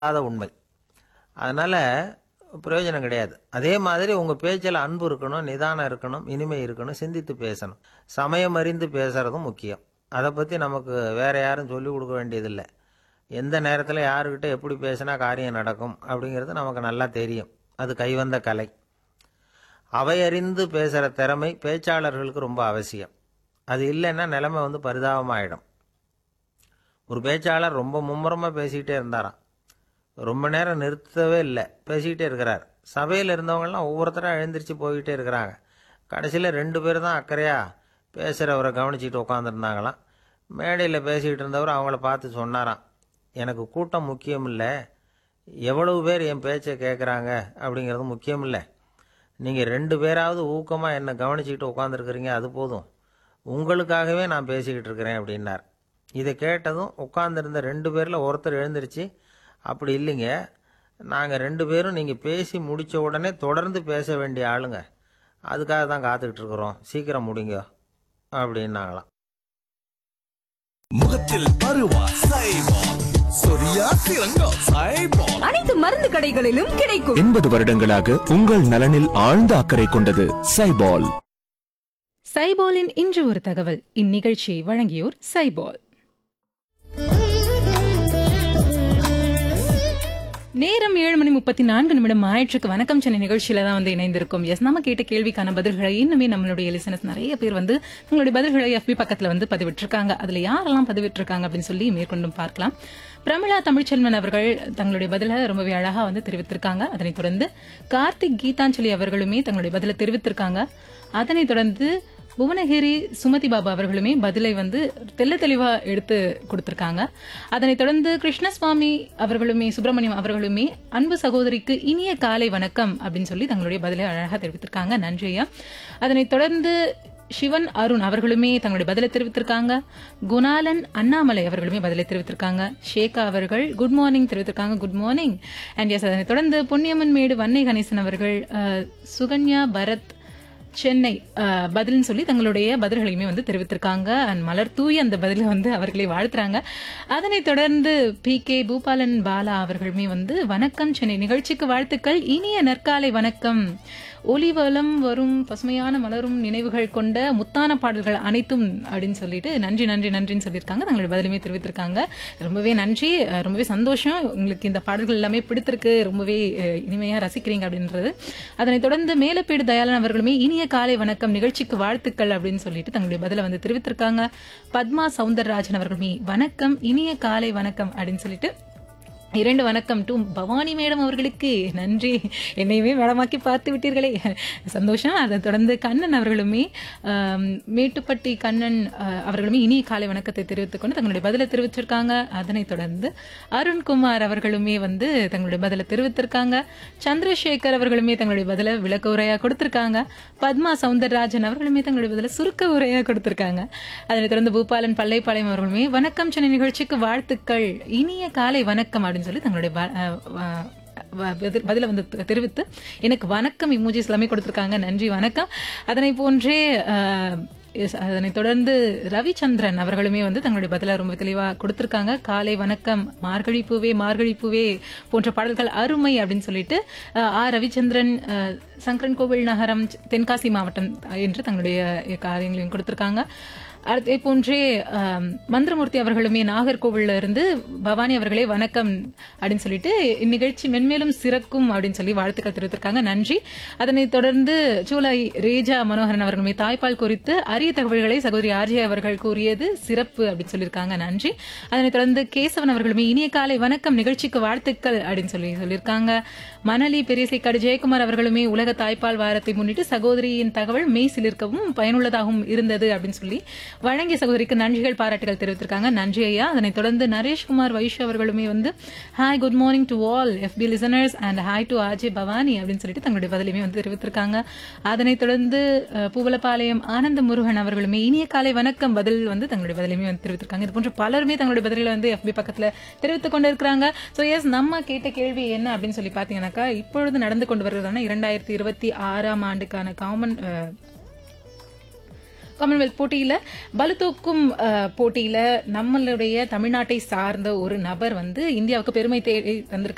இல்லாத உண்மை அதனால் பிரயோஜனம் கிடையாது அதே மாதிரி உங்கள் பேச்சில் அன்பு இருக்கணும் நிதானம் இருக்கணும் இனிமை இருக்கணும் சிந்தித்து பேசணும் சமயம் அறிந்து பேசுகிறதும் முக்கியம் அதை பற்றி நமக்கு வேற யாரும் சொல்லிக் கொடுக்க வேண்டியதில்லை எந்த நேரத்தில் யாருக்கிட்ட எப்படி பேசினா காரியம் நடக்கும் அப்படிங்கிறது நமக்கு நல்லா தெரியும் அது கைவந்த கலை அவையறிந்து பேசுகிற திறமை பேச்சாளர்களுக்கு ரொம்ப அவசியம் அது இல்லைன்னா நிலைமை வந்து பரிதாபமாயிடும் ஒரு பேச்சாளர் ரொம்ப மும்முரமாக பேசிக்கிட்டே இருந்தாராம் ரொம்ப நேரம் நிறுத்தவே இல்லை பேசிக்கிட்டே இருக்கிறார் சபையில் இருந்தவங்கலாம் ஒவ்வொருத்தராக எழுந்திரிச்சு போய்கிட்டே இருக்கிறாங்க கடைசியில் ரெண்டு பேர் தான் அக்கறையாக பேசுகிறவரை கவனிச்சிட்டு உட்காந்துருந்தாங்களாம் மேடையில் பேசிக்கிட்டு இருந்தவர் அவங்கள பார்த்து சொன்னாராம் எனக்கு கூட்டம் முக்கியம் இல்லை எவ்வளவு பேர் என் பேச்சை கேட்குறாங்க அப்படிங்கிறது முக்கியம் இல்லை நீங்கள் ரெண்டு பேராவது ஊக்கமாக என்னை கவனிச்சிக்கிட்டு உட்காந்துருக்குறீங்க அது போதும் உங்களுக்காகவே நான் பேசிக்கிட்டு இருக்கிறேன் அப்படின்னார் இதை கேட்டதும் உட்காந்துருந்த ரெண்டு பேரில் ஒருத்தர் எழுந்திருச்சு அப்படி இல்லைங்க நாங்கள் ரெண்டு பேரும் நீங்கள் பேசி முடித்த உடனே தொடர்ந்து பேச வேண்டிய ஆளுங்க அதுக்காக தான் காத்துக்கிட்டு இருக்கிறோம் சீக்கிரம் முடிங்க அப்படின்னாங்களாம் முகத்தில் பருவா சைபால் சொரியா சிறங்கா சைபால் அனைத்து மருந்து கடைகளிலும் கிடைக்கும் எண்பது வருடங்களாக உங்கள் நலனில் ஆழ்ந்த அக்கறை கொண்டது சைபால் சைபாலின் இன்று ஒரு தகவல் இந்நிகழ்ச்சியை வழங்கியோர் சைபால் நேரம் ஏழு மணி முப்பத்தி நான்கு நிமிடம் ஆயிற்றுக்கு வணக்கம் சென்னை நிகழ்ச்சியில தான் வந்து இணைந்திருக்கும் எஸ் நம்ம கேட்ட கேள்விக்கான பதில்களை இன்னுமே நம்மளுடைய லிசனஸ் நிறைய பேர் வந்து தங்களுடைய பதில்களை எஃபி பக்கத்துல வந்து பதிவிட்டிருக்காங்க அதுல யாரெல்லாம் பதிவிட்டிருக்காங்க அப்படின்னு சொல்லி மேற்கொண்டும் பார்க்கலாம் பிரமிளா தமிழ்ச்செல்வன் அவர்கள் தங்களுடைய பதில ரொம்பவே அழகா வந்து தெரிவித்திருக்காங்க அதனைத் தொடர்ந்து கார்த்திக் கீதாஞ்சலி அவர்களுமே தங்களுடைய பதில தெரிவித்திருக்காங்க அதனைத் தொடர்ந்து புவனகிரி சுமதி பாபு அவர்களுமே பதிலை வந்து தெள்ள தெளிவா எடுத்து கொடுத்திருக்காங்க அதனைத் தொடர்ந்து கிருஷ்ணசுவாமி அவர்களுமே சுப்பிரமணியம் அவர்களுமே அன்பு சகோதரிக்கு இனிய காலை வணக்கம் அப்படின்னு சொல்லி தங்களுடைய பதிலை அழகா தெரிவித்திருக்காங்க நன்றி ஐயா அதனைத் தொடர்ந்து சிவன் அருண் அவர்களுமே தங்களுடைய பதிலை தெரிவித்திருக்காங்க குணாலன் அண்ணாமலை அவர்களுமே பதிலை தெரிவித்திருக்காங்க ஷேகா அவர்கள் குட் மார்னிங் தெரிவித்திருக்காங்க குட் மார்னிங் அண்ட் எஸ் அதனைத் தொடர்ந்து பொன்னியம்மன் மேடு வன்னை கணேசன் அவர்கள் அஹ், சுகன்யா பரத் சென்னை அஹ், பதில்னு சொல்லி தங்களுடைய பதில்களையுமே வந்து தெரிவித்திருக்காங்க அண்ட் மலர் தூய் அந்த பதிலை வந்து அவர்களை வாழ்த்துறாங்க அதனைத் தொடர்ந்து பி கே பூபாலன் பாலா அவர்களுமே வந்து வணக்கம் சென்னை நிகழ்ச்சிக்கு வாழ்த்துக்கள் இனிய நற்காலை வணக்கம் ஒளிவலம் வரும் பசுமையான மலரும் நினைவுகள் கொண்ட முத்தான பாடல்கள் அனைத்தும் அப்படின்னு சொல்லிட்டு நன்றி நன்றி நன்றின்னு சொல்லியிருக்காங்க தங்களுடைய பதிலுமே தெரிவித்திருக்காங்க ரொம்பவே நன்றி அஹ், ரொம்பவே சந்தோஷம் உங்களுக்கு இந்த பாடல்கள் எல்லாமே பிடித்திருக்கு ரொம்பவே அஹ், இனிமையா ரசிக்கிறீங்க அப்படின்றது அதனைத் தொடர்ந்து மேலப்பேடு தயாளன் அவர்களுமே இனிய காலை வணக்கம் நிகழ்ச்சிக்கு வாழ்த்துக்கள் அப்படின்னு சொல்லிட்டு தங்களுடைய பதில வந்து தெரிவித்திருக்காங்க பத்மா சவுந்தரராஜன் அவர்களுமே வணக்கம் இனிய காலை வணக்கம் அப்படின்னு சொல்லிட்டு இரண்டு வணக்கம் டு பவானி மேடம் அவர்களுக்கு நன்றி என்னையுமே மேடமாக்கி பார்த்து விட்டீர்களே சந்தோஷம் அதை தொடர்ந்து கண்ணன் அவர்களுமே ஆம், மேட்டுப்பட்டி கண்ணன் அஹ், அவர்களுமே இனிய காலை வணக்கத்தை தெரிவித்துக் கொண்டு தங்களுடைய பதிலை தெரிவிச்சிருக்காங்க அதனைத் தொடர்ந்து அருண்குமார் அவர்களுமே வந்து தங்களுடைய பதிலை தெரிவித்திருக்காங்க சந்திரசேகர் அவர்களுமே தங்களுடைய பதிலை விளக்க உரையா கொடுத்திருக்காங்க பத்மா சவுந்தரராஜன் அவர்களுமே தங்களுடைய பதிலை சுருக்க உரையா கொடுத்திருக்காங்க அதனைத் தொடர்ந்து பூபாலன் பள்ளைப்பாளையம் அவர்களுமே வணக்கம் சென்னை நிகழ்ச்சிக்கு வாழ்த்துக்கள் இனிய காலை வணக்கம் அப்படின்னு சொல்லி தங்களுடைய ப- அஹ் வ- வ- பதில்- பதில வந்து தெ- தெரிவித்து எனக்கு வணக்கம் இமோஜிஸ் எல்லாமே கொடுத்திருக்காங்க நன்றி வணக்கம் அதனை போன்றே அஹ், எஸ், அதனைத் தொடர்ந்து ரவிச்சந்திரன் அவர்களுமே வந்து தங்களுடைய பதில ரொம்ப தெளிவா கொடுத்திருக்காங்க காலை வணக்கம் மார்கழி பூவே மார்கழி பூவே போன்ற பாடல்கள் அருமை அப்படின்னு சொல்லிட்டு அஹ், ஆர் ரவிச்சந்திரன் அஹ், சங்கரன் கோவில் நகரம் தென்காசி மாவட்டம் என்று தங்களுடைய காரியங்களையும் கொடுத்திருக்காங்க அதே போன்றே ஆம், மந்திரமூர்த்தி அவர்களுமே நாகர்கோவில்ல இருந்து பவானி அவர்களே வணக்கம் அப்படின்னு சொல்லிட்டு இந்நிகழ்ச்சி மென்மேலும் சிறக்கும் அப்படின்னு சொல்லி வாழ்த்துக்கள் தெரிவித்திருக்காங்க நன்றி அதனைத் தொடர்ந்து சூலை ரேஜா மனோகரன் அவர்களுமே தாய்ப்பால் குறித்து அரிய தகவல்களை சகோதரி ஆர்ஜி அவர்கள் கூறியது சிறப்பு அப்படின்னு சொல்லியிருக்காங்க நன்றி அதனைத் தொடர்ந்து கேசவன் அவர்களுமே இனிய காலை வணக்கம் நிகழ்ச்சிக்கு வாழ்த்துக்கள் அப்படின்னு சொல்லி சொல்லியிருக்காங்க மணலி பெரியசைக்காடு ஜெயக்குமார் அவர்களுமே உலக தாய்ப்பால் வாரத்தை முன்னிட்டு சகோதரியின் தகவல் மெய் சிலிர்க்கவும் பயனுள்ளதாகவும் இருந்தது அப்படின்னு சொல்லி வழங்கிய சகோதரிக்கு நன்றிகள் பாராட்டுகள் தெரிவித்திருக்காங்க நன்றி ஐயா அதனைத் தொடர்ந்து நரேஷ்குமார் வைஷ் அவர்களுமே வந்து hi good morning to all FM listeners and hi to RJ Bhavani அப்படின்னு சொல்லிட்டு தங்களுடைய பதிலையுமே வந்து தெரிவித்திருக்காங்க அதனைத் தொடர்ந்து அஹ், பூவலப்பாளையம் ஆனந்த முருகன் அவர்களுமே இனிய காலை வணக்கம் பதில் வந்து தங்களுடைய பதிலையுமே வந்து தெரிவித்திருக்காங்க இது போன்ற பலருமே தங்களுடைய பதில்களை வந்து எஃபி பக்கத்துல தெரிவித்துக் கொண்டிருக்கிறாங்க ஸோ எஸ் நம்ம கேட்ட கேள்வி என்ன அப்படின்னு சொல்லி பார்த்தீங்கன்னாக்கா இப்பொழுது நடந்து கொண்டு வருகிறதான இரண்டாயிரத்தி இருபத்தி ஆறாம் ஆண்டுக்கான காமன் அஹ், காமன்வெல்த் போட்டியில பளுதூக்கும் அஹ், போட்டியில நம்மளுடைய தமிழ்நாட்டை சார்ந்த ஒரு நபர் வந்து இந்தியாவுக்கு பெருமை தேடி வந்திருக்கிறார்